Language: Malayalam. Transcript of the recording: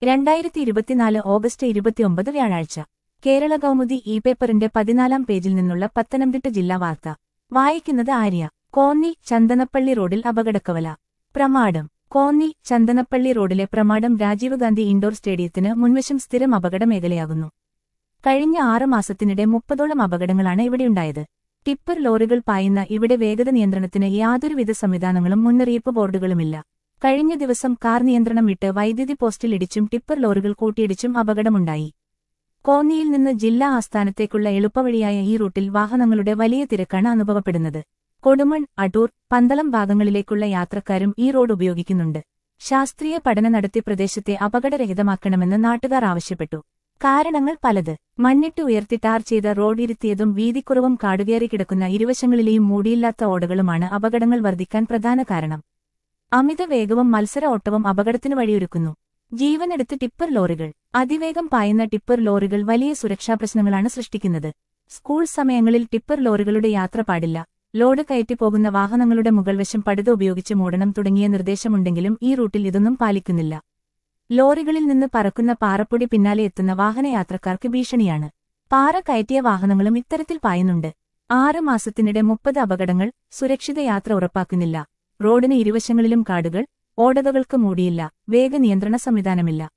രണ്ടായിരത്തി ഇരുപത്തിനാല് ഓഗസ്റ്റ് ഇരുപത്തിയൊമ്പത് വ്യാഴാഴ്ച കേരള കൗമുദി ഇ പേപ്പറിന്റെ പതിനാലാം പേജിൽ നിന്നുള്ള പത്തനംതിട്ട ജില്ലാ വാർത്ത വായിക്കുന്നത് ആര്യ കോന്നി ചന്ദനപ്പള്ളി റോഡിൽ അപകടക്കവല പ്രമാടം കോന്നി ചന്ദനപ്പള്ളി റോഡിലെ പ്രമാടം രാജീവ് ഗാന്ധി ഇൻഡോർ സ്റ്റേഡിയത്തിന് മുൻവശം സ്ഥിരം അപകട മേഖലയാകുന്നു കഴിഞ്ഞ ആറ് മാസത്തിനിടെ മുപ്പതോളം അപകടങ്ങളാണ് ഇവിടെയുണ്ടായത് ടിപ്പർ ലോറികൾ പായുന്ന ഇവിടെ വേഗത നിയന്ത്രണത്തിന് യാതൊരുവിധ സംവിധാനങ്ങളും മുന്നറിയിപ്പ് ബോർഡുകളുമില്ല കഴിഞ്ഞ ദിവസം കാർ നിയന്ത്രണം വിട്ട് വൈദ്യുതി പോസ്റ്റിൽ ഇടിച്ചും ടിപ്പർ ലോറികൾ കൂട്ടിയിടിച്ചും അപകടമുണ്ടായി കോന്നിയിൽ നിന്ന് ജില്ലാ ആസ്ഥാനത്തേക്കുള്ള എളുപ്പവഴിയായ ഈ റൂട്ടിൽ വാഹനങ്ങളുടെ വലിയ തിരക്കാണ് അനുഭവപ്പെടുന്നത് കൊടുമൺ അടൂർ പന്തളം ഭാഗങ്ങളിലേക്കുള്ള യാത്രക്കാരും ഈ റോഡ് ഉപയോഗിക്കുന്നുണ്ട് ശാസ്ത്രീയ പഠനം നടത്തി പ്രദേശത്തെ അപകടരഹിതമാക്കണമെന്ന് നാട്ടുകാർ ആവശ്യപ്പെട്ടു കാരണങ്ങൾ പലത് മണ്ണിട്ട് ഉയർത്തി ടാർ ചെയ്ത റോഡ് ഇരുത്തിയതും വീതിക്കുറവും കാടുകയറി കിടക്കുന്ന ഇരുവശങ്ങളിലെയും മൂടിയില്ലാത്ത ഓടകളുമാണ് അപകടങ്ങൾ വർദ്ധിക്കാൻ പ്രധാന കാരണം അമിത വേഗവും മത്സര ഓട്ടവും അപകടത്തിന് വഴിയൊരുക്കുന്നു ജീവനെടുത്ത് ടിപ്പർ ലോറികൾ അതിവേഗം പായുന്ന ടിപ്പർ ലോറികൾ വലിയ സുരക്ഷാ പ്രശ്നങ്ങളാണ് സൃഷ്ടിക്കുന്നത് സ്കൂൾ സമയങ്ങളിൽ ടിപ്പർ ലോറികളുടെ യാത്ര പാടില്ല ലോഡ് കയറ്റി പോകുന്ന വാഹനങ്ങളുടെ മുകൾവശം പടുത ഉപയോഗിച്ച് മൂടണം തുടങ്ങിയ നിർദ്ദേശമുണ്ടെങ്കിലും ഈ റൂട്ടിൽ ഇതൊന്നും പാലിക്കുന്നില്ല ലോറികളിൽ നിന്ന് പറക്കുന്ന പാറപ്പൊടി പിന്നാലെ എത്തുന്ന വാഹനയാത്രക്കാർക്ക് ഭീഷണിയാണ് പാറ കയറ്റിയ വാഹനങ്ങളും ഇത്തരത്തിൽ പായുന്നുണ്ട് ആറ് മാസത്തിനിടെ മുപ്പത് അപകടങ്ങൾ സുരക്ഷിത യാത്ര ഉറപ്പാക്കുന്നില്ല റോഡിന് ഇരുവശങ്ങളിലും കാടുകൾ ഓടകൾക്ക് മൂടിയില്ല വേഗനിയന്ത്രണ സംവിധാനമില്ല